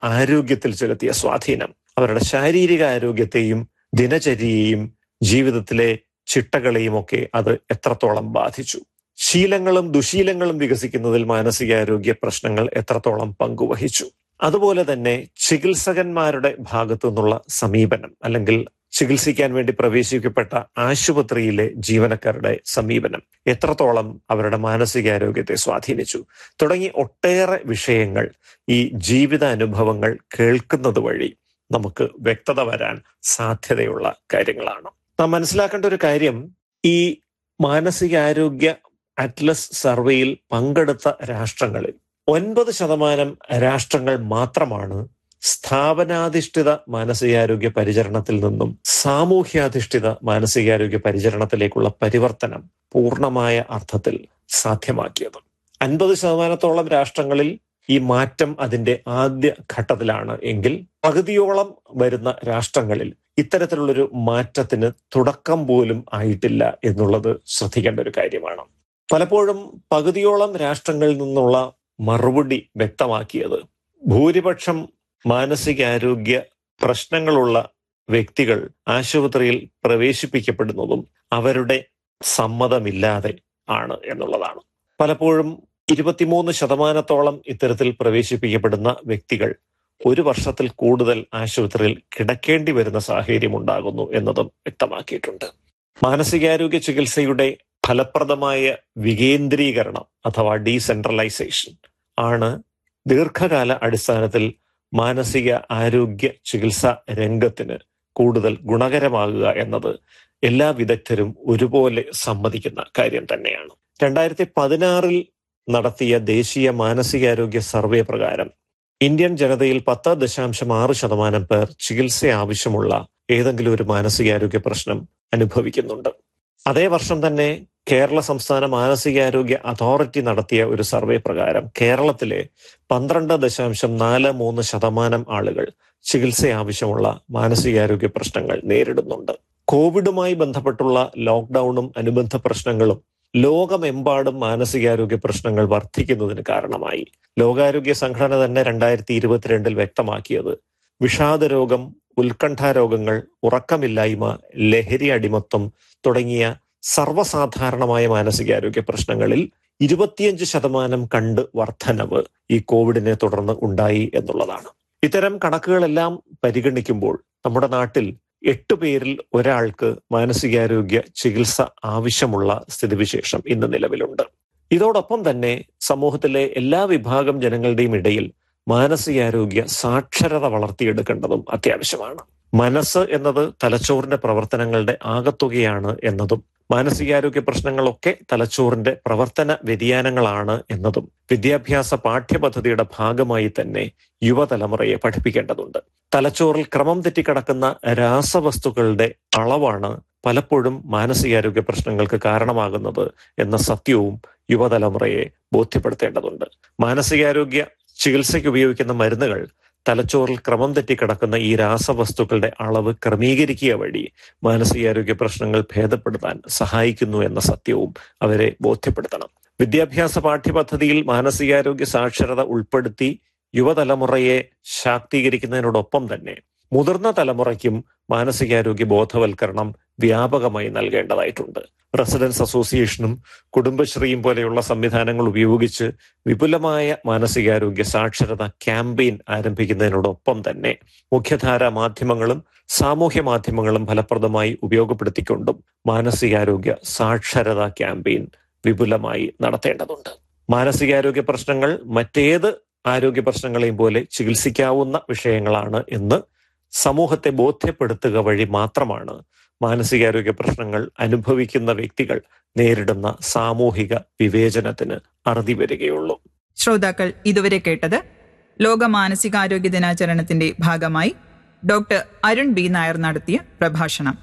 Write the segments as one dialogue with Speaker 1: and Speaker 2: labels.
Speaker 1: ആരോഗ്യത്തിൽ ചെലുത്തിയ സ്വാധീനം അവരുടെ ശാരീരിക ആരോഗ്യത്തെയും ദിനചര്യയെയും ജീവിതത്തിലെ ചിട്ടകളെയും ഒക്കെ അത് എത്രത്തോളം ബാധിച്ചു ശീലങ്ങളും ദുശീലങ്ങളും വികസിക്കുന്നതിൽ മാനസികാരോഗ്യ പ്രശ്നങ്ങൾ എത്രത്തോളം പങ്കുവഹിച്ചു അതുപോലെ തന്നെ ചികിത്സകന്മാരുടെ ഭാഗത്തു നിന്നുള്ള സമീപനം അല്ലെങ്കിൽ ചികിത്സിക്കാൻ വേണ്ടി പ്രവേശിക്കപ്പെട്ട ആശുപത്രിയിലെ ജീവനക്കാരുടെ സമീപനം എത്രത്തോളം അവരുടെ മാനസികാരോഗ്യത്തെ സ്വാധീനിച്ചു തുടങ്ങി ഒട്ടേറെ വിഷയങ്ങൾ ഈ ജീവിത അനുഭവങ്ങൾ കേൾക്കുന്നത് വഴി നമുക്ക് വ്യക്തത വരാൻ സാധ്യതയുള്ള കാര്യങ്ങളാണ് നാം മനസ്സിലാക്കേണ്ട ഒരു കാര്യം ഈ മാനസികാരോഗ്യ അറ്റ്ലസ് സർവേയിൽ പങ്കെടുത്ത രാഷ്ട്രങ്ങളിൽ ഒൻപത് ശതമാനം രാഷ്ട്രങ്ങൾ മാത്രമാണ് സ്ഥാപനാധിഷ്ഠിത മാനസികാരോഗ്യ പരിചരണത്തിൽ നിന്നും സാമൂഹ്യാധിഷ്ഠിത മാനസികാരോഗ്യ പരിചരണത്തിലേക്കുള്ള പരിവർത്തനം പൂർണ്ണമായ അർത്ഥത്തിൽ സാധ്യമാക്കിയത് അൻപത് ശതമാനത്തോളം രാഷ്ട്രങ്ങളിൽ ഈ മാറ്റം അതിന്റെ ആദ്യ ഘട്ടത്തിലാണ് എങ്കിൽ പകുതിയോളം വരുന്ന രാഷ്ട്രങ്ങളിൽ ഇത്തരത്തിലുള്ളൊരു മാറ്റത്തിന് തുടക്കം പോലും ആയിട്ടില്ല എന്നുള്ളത് ശ്രദ്ധിക്കേണ്ട ഒരു കാര്യമാണ് പലപ്പോഴും പകുതിയോളം രാഷ്ട്രങ്ങളിൽ നിന്നുള്ള മറുപടി വ്യക്തമാക്കിയത് ഭൂരിപക്ഷം മാനസികാരോഗ്യ പ്രശ്നങ്ങളുള്ള വ്യക്തികൾ ആശുപത്രിയിൽ പ്രവേശിപ്പിക്കപ്പെടുന്നതും അവരുടെ സമ്മതമില്ലാതെ ആണ് എന്നുള്ളതാണ് പലപ്പോഴും ഇരുപത്തിമൂന്ന് ശതമാനത്തോളം ഇത്തരത്തിൽ പ്രവേശിപ്പിക്കപ്പെടുന്ന വ്യക്തികൾ ഒരു വർഷത്തിൽ കൂടുതൽ ആശുപത്രിയിൽ കിടക്കേണ്ടി വരുന്ന സാഹചര്യം ഉണ്ടാകുന്നു എന്നതും വ്യക്തമാക്കിയിട്ടുണ്ട് മാനസികാരോഗ്യ ചികിത്സയുടെ ഫലപ്രദമായ വികേന്ദ്രീകരണം അഥവാ ഡീസെൻട്രലൈസേഷൻ ആണ് ദീർഘകാല അടിസ്ഥാനത്തിൽ മാനസിക ആരോഗ്യ ചികിത്സാ രംഗത്തിന് കൂടുതൽ ഗുണകരമാകുക എന്നത് എല്ലാ വിദഗ്ധരും ഒരുപോലെ സമ്മതിക്കുന്ന കാര്യം തന്നെയാണ് രണ്ടായിരത്തി പതിനാറിൽ നടത്തിയ ദേശീയ മാനസികാരോഗ്യ സർവേ പ്രകാരം ഇന്ത്യൻ ജനതയിൽ പത്ത് ദശാംശം ആറ് ശതമാനം പേർ ചികിത്സ ആവശ്യമുള്ള ഏതെങ്കിലും ഒരു മാനസികാരോഗ്യ പ്രശ്നം അനുഭവിക്കുന്നുണ്ട് അതേ വർഷം തന്നെ കേരള സംസ്ഥാന മാനസികാരോഗ്യ അതോറിറ്റി നടത്തിയ ഒരു സർവേ പ്രകാരം കേരളത്തിലെ പന്ത്രണ്ട് ദശാംശം നാല് മൂന്ന് ശതമാനം ആളുകൾ ചികിത്സ ആവശ്യമുള്ള മാനസികാരോഗ്യ പ്രശ്നങ്ങൾ നേരിടുന്നുണ്ട് കോവിഡുമായി ബന്ധപ്പെട്ടുള്ള ലോക്ക്ഡൌണും അനുബന്ധ പ്രശ്നങ്ങളും ലോകമെമ്പാടും മാനസികാരോഗ്യ പ്രശ്നങ്ങൾ വർദ്ധിക്കുന്നതിന് കാരണമായി ലോകാരോഗ്യ സംഘടന തന്നെ രണ്ടായിരത്തി ഇരുപത്തിരണ്ടിൽ വ്യക്തമാക്കിയത് വിഷാദ രോഗം ഉത്കണ്ഠാരോഗങ്ങൾ ഉറക്കമില്ലായ്മ ലഹരി അടിമത്വം തുടങ്ങിയ സർവ്വസാധാരണമായ മാനസികാരോഗ്യ പ്രശ്നങ്ങളിൽ ഇരുപത്തിയഞ്ച് ശതമാനം കണ്ട് വർധനവ് ഈ കോവിഡിനെ തുടർന്ന് ഉണ്ടായി എന്നുള്ളതാണ് ഇത്തരം കണക്കുകളെല്ലാം പരിഗണിക്കുമ്പോൾ നമ്മുടെ നാട്ടിൽ എട്ട് പേരിൽ ഒരാൾക്ക് മാനസികാരോഗ്യ ചികിത്സ ആവശ്യമുള്ള സ്ഥിതിവിശേഷം ഇന്ന് നിലവിലുണ്ട് ഇതോടൊപ്പം തന്നെ സമൂഹത്തിലെ എല്ലാ വിഭാഗം ജനങ്ങളുടെയും ഇടയിൽ മാനസികാരോഗ്യ സാക്ഷരത വളർത്തിയെടുക്കേണ്ടതും അത്യാവശ്യമാണ് മനസ്സ് എന്നത് തലച്ചോറിന്റെ പ്രവർത്തനങ്ങളുടെ ആകത്തുകയാണ് എന്നതും മാനസികാരോഗ്യ പ്രശ്നങ്ങളൊക്കെ തലച്ചോറിന്റെ പ്രവർത്തന വ്യതിയാനങ്ങളാണ് എന്നതും വിദ്യാഭ്യാസ പാഠ്യപദ്ധതിയുടെ ഭാഗമായി തന്നെ യുവതലമുറയെ പഠിപ്പിക്കേണ്ടതുണ്ട് തലച്ചോറിൽ ക്രമം തെറ്റിക്കിടക്കുന്ന രാസവസ്തുക്കളുടെ അളവാണ് പലപ്പോഴും മാനസികാരോഗ്യ പ്രശ്നങ്ങൾക്ക് കാരണമാകുന്നത് എന്ന സത്യവും യുവതലമുറയെ ബോധ്യപ്പെടുത്തേണ്ടതുണ്ട് മാനസികാരോഗ്യ ചികിത്സയ്ക്ക് ഉപയോഗിക്കുന്ന മരുന്നുകൾ തലച്ചോറിൽ ക്രമം തെറ്റിക്കിടക്കുന്ന ഈ രാസവസ്തുക്കളുടെ അളവ് ക്രമീകരിക്കുക വഴി മാനസികാരോഗ്യ പ്രശ്നങ്ങൾ ഭേദപ്പെടുത്താൻ സഹായിക്കുന്നു എന്ന സത്യവും അവരെ ബോധ്യപ്പെടുത്തണം വിദ്യാഭ്യാസ പാഠ്യപദ്ധതിയിൽ മാനസികാരോഗ്യ സാക്ഷരത ഉൾപ്പെടുത്തി യുവതലമുറയെ ശാക്തീകരിക്കുന്നതിനോടൊപ്പം തന്നെ മുതിർന്ന തലമുറയ്ക്കും മാനസികാരോഗ്യ ബോധവൽക്കരണം വ്യാപകമായി നൽകേണ്ടതായിട്ടുണ്ട് റെസിഡൻസ് അസോസിയേഷനും കുടുംബശ്രീയും പോലെയുള്ള സംവിധാനങ്ങൾ ഉപയോഗിച്ച് വിപുലമായ മാനസികാരോഗ്യ സാക്ഷരത ക്യാമ്പയിൻ ആരംഭിക്കുന്നതിനോടൊപ്പം തന്നെ മുഖ്യധാരാ മാധ്യമങ്ങളും സാമൂഹ്യ മാധ്യമങ്ങളും ഫലപ്രദമായി ഉപയോഗപ്പെടുത്തിക്കൊണ്ടും മാനസികാരോഗ്യ സാക്ഷരത ക്യാമ്പയിൻ വിപുലമായി നടത്തേണ്ടതുണ്ട് മാനസികാരോഗ്യ പ്രശ്നങ്ങൾ മറ്റേത് ആരോഗ്യ പ്രശ്നങ്ങളെയും പോലെ ചികിത്സിക്കാവുന്ന വിഷയങ്ങളാണ് എന്ന് സമൂഹത്തെ ബോധ്യപ്പെടുത്തുക വഴി മാത്രമാണ് മാനസികാരോഗ്യ പ്രശ്നങ്ങൾ അനുഭവിക്കുന്ന വ്യക്തികൾ നേരിടുന്ന സാമൂഹിക വിവേചനത്തിന് അറുതി വരികയുള്ളൂ
Speaker 2: ശ്രോതാക്കൾ ഇതുവരെ കേട്ടത് ലോക മാനസികാരോഗ്യ ദിനാചരണത്തിന്റെ ഭാഗമായി ഡോക്ടർ അരുൺ ബി നായർ നടത്തിയ പ്രഭാഷണം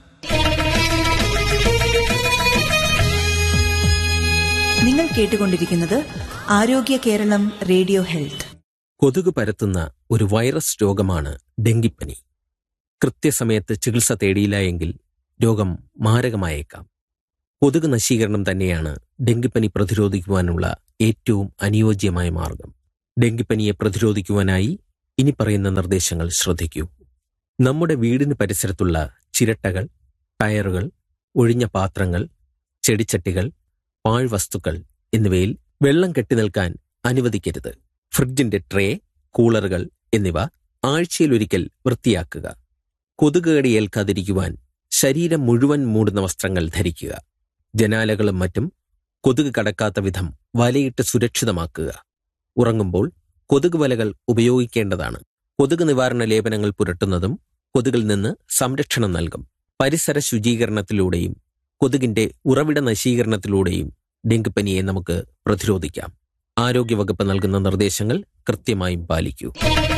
Speaker 3: നിങ്ങൾ കേട്ടുകൊണ്ടിരിക്കുന്നത് ആരോഗ്യ കേരളം റേഡിയോ ഹെൽത്ത്
Speaker 4: കൊതുക് പരത്തുന്ന ഒരു വൈറസ് രോഗമാണ് ഡെങ്കിപ്പനി കൃത്യസമയത്ത് ചികിത്സ തേടിയില്ല എങ്കിൽ രോഗം മാരകമായേക്കാം കൊതുക് നശീകരണം തന്നെയാണ് ഡെങ്കിപ്പനി പ്രതിരോധിക്കുവാനുള്ള ഏറ്റവും അനുയോജ്യമായ മാർഗം ഡെങ്കിപ്പനിയെ പ്രതിരോധിക്കുവാനായി ഇനി പറയുന്ന നിർദ്ദേശങ്ങൾ ശ്രദ്ധിക്കൂ നമ്മുടെ വീടിന് പരിസരത്തുള്ള ചിരട്ടകൾ ടയറുകൾ ഒഴിഞ്ഞ പാത്രങ്ങൾ ചെടിച്ചട്ടികൾ പാഴ്വസ്തുക്കൾ എന്നിവയിൽ വെള്ളം കെട്ടിനിൽക്കാൻ അനുവദിക്കരുത് ഫ്രിഡ്ജിന്റെ ട്രേ കൂളറുകൾ എന്നിവ ആഴ്ചയിലൊരിക്കൽ വൃത്തിയാക്കുക കൊതുകുകടി ഏൽക്കാതിരിക്കുവാൻ ശരീരം മുഴുവൻ മൂടുന്ന വസ്ത്രങ്ങൾ ധരിക്കുക ജനാലകളും മറ്റും കൊതുക് കടക്കാത്ത വിധം വലയിട്ട് സുരക്ഷിതമാക്കുക ഉറങ്ങുമ്പോൾ കൊതുക് വലകൾ ഉപയോഗിക്കേണ്ടതാണ് കൊതുക് നിവാരണ ലേപനങ്ങൾ പുരട്ടുന്നതും കൊതുകിൽ നിന്ന് സംരക്ഷണം നൽകും പരിസര ശുചീകരണത്തിലൂടെയും കൊതുകിന്റെ ഉറവിട നശീകരണത്തിലൂടെയും ഡെങ്കിപ്പനിയെ നമുക്ക് പ്രതിരോധിക്കാം ആരോഗ്യവകുപ്പ് നൽകുന്ന നിർദ്ദേശങ്ങൾ കൃത്യമായും പാലിക്കൂ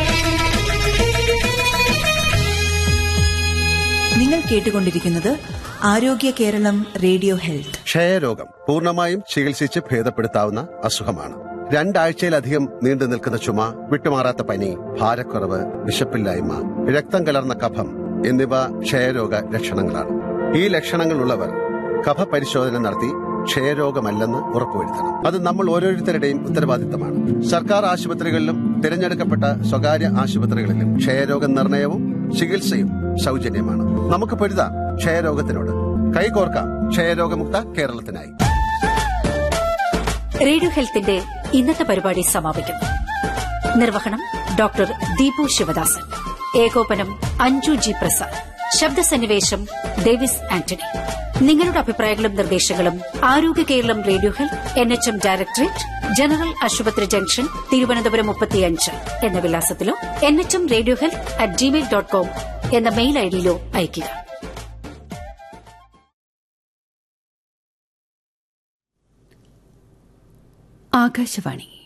Speaker 3: നിങ്ങൾ കേട്ടുകൊണ്ടിരിക്കുന്നത് ആരോഗ്യ കേരളം റേഡിയോ ഹെൽത്ത്
Speaker 5: ക്ഷയരോഗം പൂർണ്ണമായും ചികിത്സിച്ച് ഭേദപ്പെടുത്താവുന്ന അസുഖമാണ് രണ്ടാഴ്ചയിലധികം നീണ്ടു നിൽക്കുന്ന ചുമ വിട്ടുമാറാത്ത പനി ഭാരക്കുറവ് വിശപ്പില്ലായ്മ രക്തം കലർന്ന കഫം എന്നിവ ക്ഷയരോഗ ലക്ഷണങ്ങളാണ് ഈ ലക്ഷണങ്ങളുള്ളവർ കഫ പരിശോധന നടത്തി ക്ഷയരോഗമല്ലെന്ന് ഉറപ്പുവരുത്തണം അത് നമ്മൾ ഓരോരുത്തരുടെയും ഉത്തരവാദിത്തമാണ് സർക്കാർ ആശുപത്രികളിലും തിരഞ്ഞെടുക്കപ്പെട്ട സ്വകാര്യ ആശുപത്രികളിലും ക്ഷയരോഗ നിർണയവും ചികിത്സയും സൗജന്യമാണ് നമുക്ക് പൊരുതാം ക്ഷയരോഗത്തിനോട് കൈകോർക്കാം ക്ഷയരോഗമുക്ത കേരളത്തിനായി
Speaker 6: റേഡിയോ ഹെൽത്തിന്റെ ഇന്നത്തെ പരിപാടി സമാപിക്കുന്നു നിർവഹണം ഡോക്ടർ ദീപു ശിവദാസൻ ഏകോപനം അഞ്ജു ജി പ്രസാദ് ശബ്ദസന്നിവേശം ഡേവിസ് ആന്റണി നിങ്ങളുടെ അഭിപ്രായങ്ങളും നിർദ്ദേശങ്ങളും Arogya Keralam radio health N H M directorate general ആശുപത്രി ജംഗ്ഷൻ തിരുവനന്തപുരം മുപ്പത്തിയഞ്ച് എന്ന വിലാസത്തിലോ N H M radio health at Gmail dot com എന്ന മെയിൽ ഐഡിയിലോ അയയ്ക്കുക ആകാശവാണി